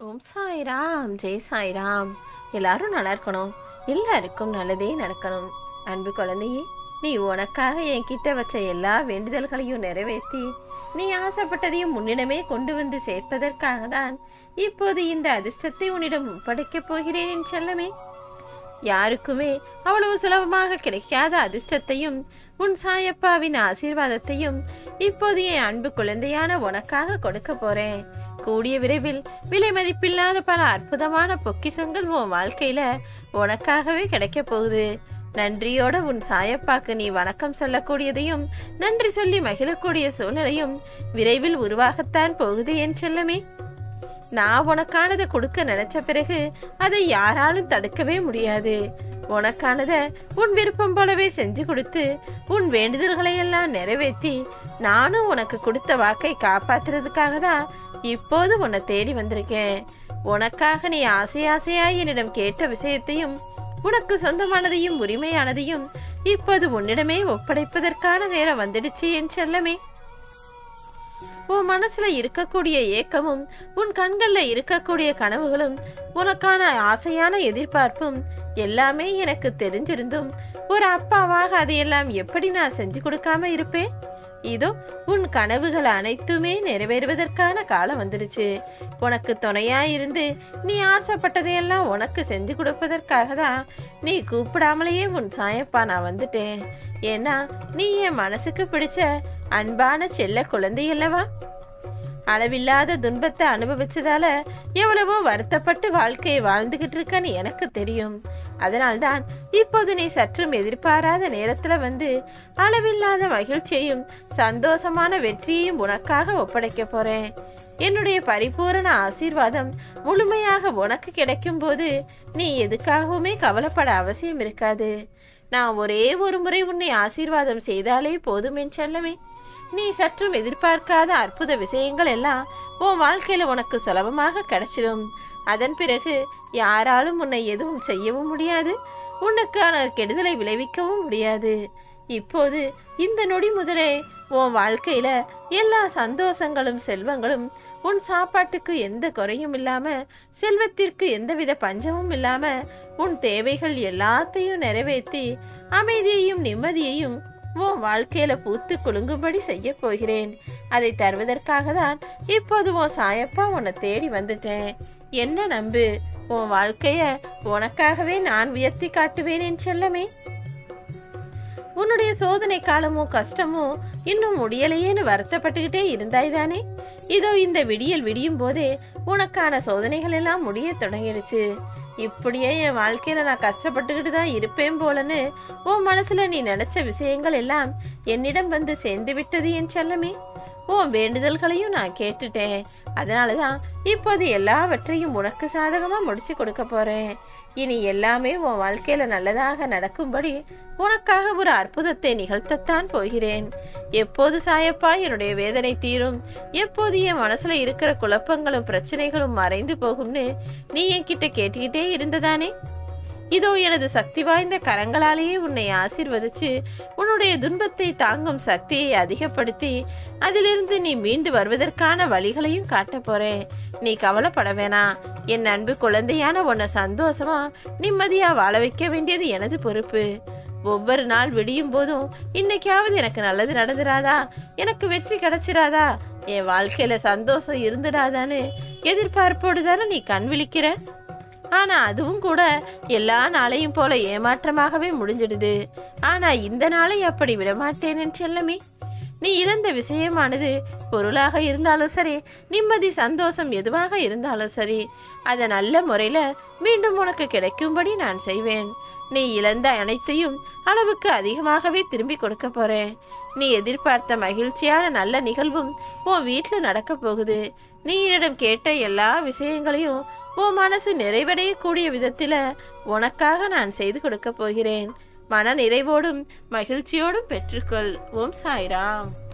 ஓம் சாய்ராம் ஜெய் சாய்ராம் எல்லாரும் நல்லா இருக்கணும் எல்லாருக்கும் நல்லதே நடக்கணும் அன்பு குழந்தையே நீ உனக்காக என்கிட்ட வச்ச எல்லா வேண்டுதல்களையும் நிறைவேற்றி நீ ஆசைப்பட்டதையும் முன்னிடமே கொண்டு வந்து சேர்ப்பதற்காக தான் இப்போது இந்த அதிர்ஷ்டத்தை உன்னிடம் ஒப்படைக்கப் போகிறேன் என் செல்லமே யாருக்குமே அவ்வளவு சுலபமாக கிடைக்காத அதிர்ஷ்டத்தையும் உன் சாயப்பாவின் ஆசீர்வாதத்தையும் இப்போது என் அன்பு குழந்தையான உனக்காக கொடுக்க போறேன் கூடிய விரைவில் விலை மதிப்பில்லாத பல அற்புதமான பொக்கிஷங்கள் உன் வாழ்க்கையில உனக்காகவே கிடைக்க போகுது நன்றியோட உன் சாயப்பாக்கு நீ வணக்கம் சொல்லக்கூடியதையும் நன்றி சொல்லி மகிழக்கூடிய சூழ்நிலையும் விரைவில் உருவாகத்தான் போகுது என் செல்லமே நான் உனக்கானதை கொடுக்க நினைச்ச பிறகு அதை யாராலும் தடுக்கவே முடியாது உனக்கானதை உன் விருப்பம் போலவே செஞ்சு கொடுத்து உன் வேண்டுதல்களை எல்லாம் நிறைவேற்றி நானும் உனக்கு கொடுத்த வாக்கை காப்பாத்துறதுக்காக தான் இப்போது உன்னை தேடி வந்திருக்கேன் உனக்காக நீ ஆசை ஆசையாய் என்னிடம் கேட்ட விஷயத்தையும் உனக்கு சொந்தமானதையும் உரிமையானதையும் இப்போது உன்னிடமே ஒப்படைப்பதற்கான நேரம் வந்துடுச்சு என் செல்லமே உன் மனசுல இருக்கக்கூடிய ஏக்கமும் உன் கண்கள்ல இருக்கக்கூடிய கனவுகளும் உனக்கான ஆசையான எதிர்பார்ப்பும் எல்லாமே எனக்கு தெரிஞ்சிருந்தும் ஒரு அப்பாவாக அதையெல்லாம் எப்படி நான் செஞ்சு கொடுக்காம இருப்பேன் இதோ உன் கனவுகள் அனைத்துமே நிறைவேறுவதற்கான காலம் வந்துடுச்சு உனக்கு துணையா இருந்து நீ ஆசைப்பட்டதையெல்லாம் உனக்கு செஞ்சு கொடுப்பதற்காக தான் நீ கூப்பிடாமலேயே உன் சாயப்பா நான் வந்துட்டேன் ஏன்னா நீ என் மனசுக்கு பிடிச்ச அன்பான செல்ல குழந்தை அல்லவா அளவில்லாத துன்பத்தை அனுபவிச்சதால எவ்வளவோ வருத்தப்பட்டு வாழ்க்கையை வாழ்ந்துகிட்டு இருக்கன்னு எனக்கு தெரியும் அதனால்தான் இப்போது நீ சற்றும் எதிர்பாராத நேரத்துல வந்து அளவில்லாத மகிழ்ச்சியையும் சந்தோஷமான வெற்றியையும் உனக்காக ஒப்படைக்க போறேன் என்னுடைய பரிபூரண ஆசீர்வாதம் முழுமையாக உனக்கு கிடைக்கும் போது நீ எதுக்காகவுமே கவலைப்பட அவசியம் இருக்காது நான் ஒரே ஒரு முறை உன்னை ஆசீர்வாதம் செய்தாலே போதும் என் செல்லமே நீ சற்றும் எதிர்பார்க்காத அற்புத விஷயங்கள் எல்லாம் உன் வாழ்க்கையில உனக்கு சுலபமாக கிடைச்சிடும் அதன் பிறகு யாராலும் உன்னை எதுவும் செய்யவும் முடியாது உனக்கான கெடுதலை விளைவிக்கவும் முடியாது இப்போது இந்த நொடி முதலே உன் வாழ்க்கையில எல்லா சந்தோஷங்களும் செல்வங்களும் உன் சாப்பாட்டுக்கு எந்த குறையும் இல்லாம செல்வத்திற்கு எந்தவித பஞ்சமும் இல்லாம உன் தேவைகள் எல்லாத்தையும் நிறைவேற்றி அமைதியையும் நிம்மதியையும் உன் வாழ்க்கையில பூத்து குலுங்கும்படி செய்ய போகிறேன் அதை தருவதற்காக தான் இப்போது உன் சாயப்பா உன்னை தேடி வந்துட்டேன் என்ன நம்பு உன் வாழ்க்கைய உனக்காகவே நான் உயர்த்தி காட்டுவேன் என் செல்லமே உன்னுடைய சோதனை காலமும் கஷ்டமும் இன்னும் முடியலையேன்னு வருத்தப்பட்டுக்கிட்டே இருந்தாய் தானே இதோ இந்த விடியல் விடியும் போதே உனக்கான சோதனைகள் எல்லாம் முடிய தொடங்கிடுச்சு இப்படியே என் வாழ்க்கையில நான் கஷ்டப்பட்டுக்கிட்டு தான் இருப்பேன் போலன்னு உன் மனசுல நீ நினைச்ச விஷயங்கள் எல்லாம் என்னிடம் வந்து சேர்ந்து விட்டது என் செல்லமே உன் வேண்டுதல்களையும் நான் கேட்டுட்டேன் அதனால தான் இப்போது எல்லாவற்றையும் உனக்கு சாதகமா முடிச்சு கொடுக்க போறேன் இனி எல்லாமே உன் வாழ்க்கையில நல்லதாக நடக்கும்படி உனக்காக ஒரு அற்புதத்தை நிகழ்த்தத்தான் போகிறேன் எப்போது சாயப்பா என்னுடைய வேதனை தீரும் எப்போது என் மனசுல இருக்கிற குழப்பங்களும் பிரச்சனைகளும் மறைந்து போகும்னு நீ என்கிட்ட கேட்டுக்கிட்டே இருந்ததானே இதோ எனது சக்தி வாய்ந்த கரங்களாலேயே உன்னை ஆசீர்வதிச்சு உன்னுடைய துன்பத்தை தாங்கும் சக்தியை அதிகப்படுத்தி அதிலிருந்து நீ மீண்டு வருவதற்கான வழிகளையும் காட்டப் போறேன் நீ கவலைப்பட வேணாம் என் அன்பு குழந்தையான உன்னை சந்தோஷமா நிம்மதியா வாழ வைக்க வேண்டியது எனது பொறுப்பு ஒவ்வொரு நாள் விடியும் போதும் இன்னைக்காவது எனக்கு நல்லது நடந்துராதா எனக்கு வெற்றி கிடைச்சிராதா என் வாழ்க்கையில சந்தோஷம் இருந்துடாதான்னு எதிர்பார்ப்போடு தானே நீ கண் விழிக்கிற ஆனா அதுவும் கூட எல்லா நாளையும் போல ஏமாற்றமாகவே முடிஞ்சிடுது ஆனா இந்த நாளை அப்படி விடமாட்டேன் என் செல்லமே நீ இழந்த விஷயமானது பொருளாக இருந்தாலும் சரி நிம்மதி சந்தோஷம் எதுவாக இருந்தாலும் சரி அதை நல்ல முறையில மீண்டும் உனக்கு கிடைக்கும்படி நான் செய்வேன் நீ இழந்த அனைத்தையும் அளவுக்கு அதிகமாகவே திரும்பி கொடுக்க போறேன் நீ எதிர்பார்த்த மகிழ்ச்சியான நல்ல நிகழ்வும் உன் வீட்டில் நடக்க போகுது நீ என்னிடம் கேட்ட எல்லா விஷயங்களையும் உன் மனசு நிறைவடையக்கூடிய விதத்தில் உனக்காக நான் செய்து கொடுக்க போகிறேன் மன நிறைவோடும் மகிழ்ச்சியோடும் பெற்றுக்கொள் ஓம் சாய்ராம்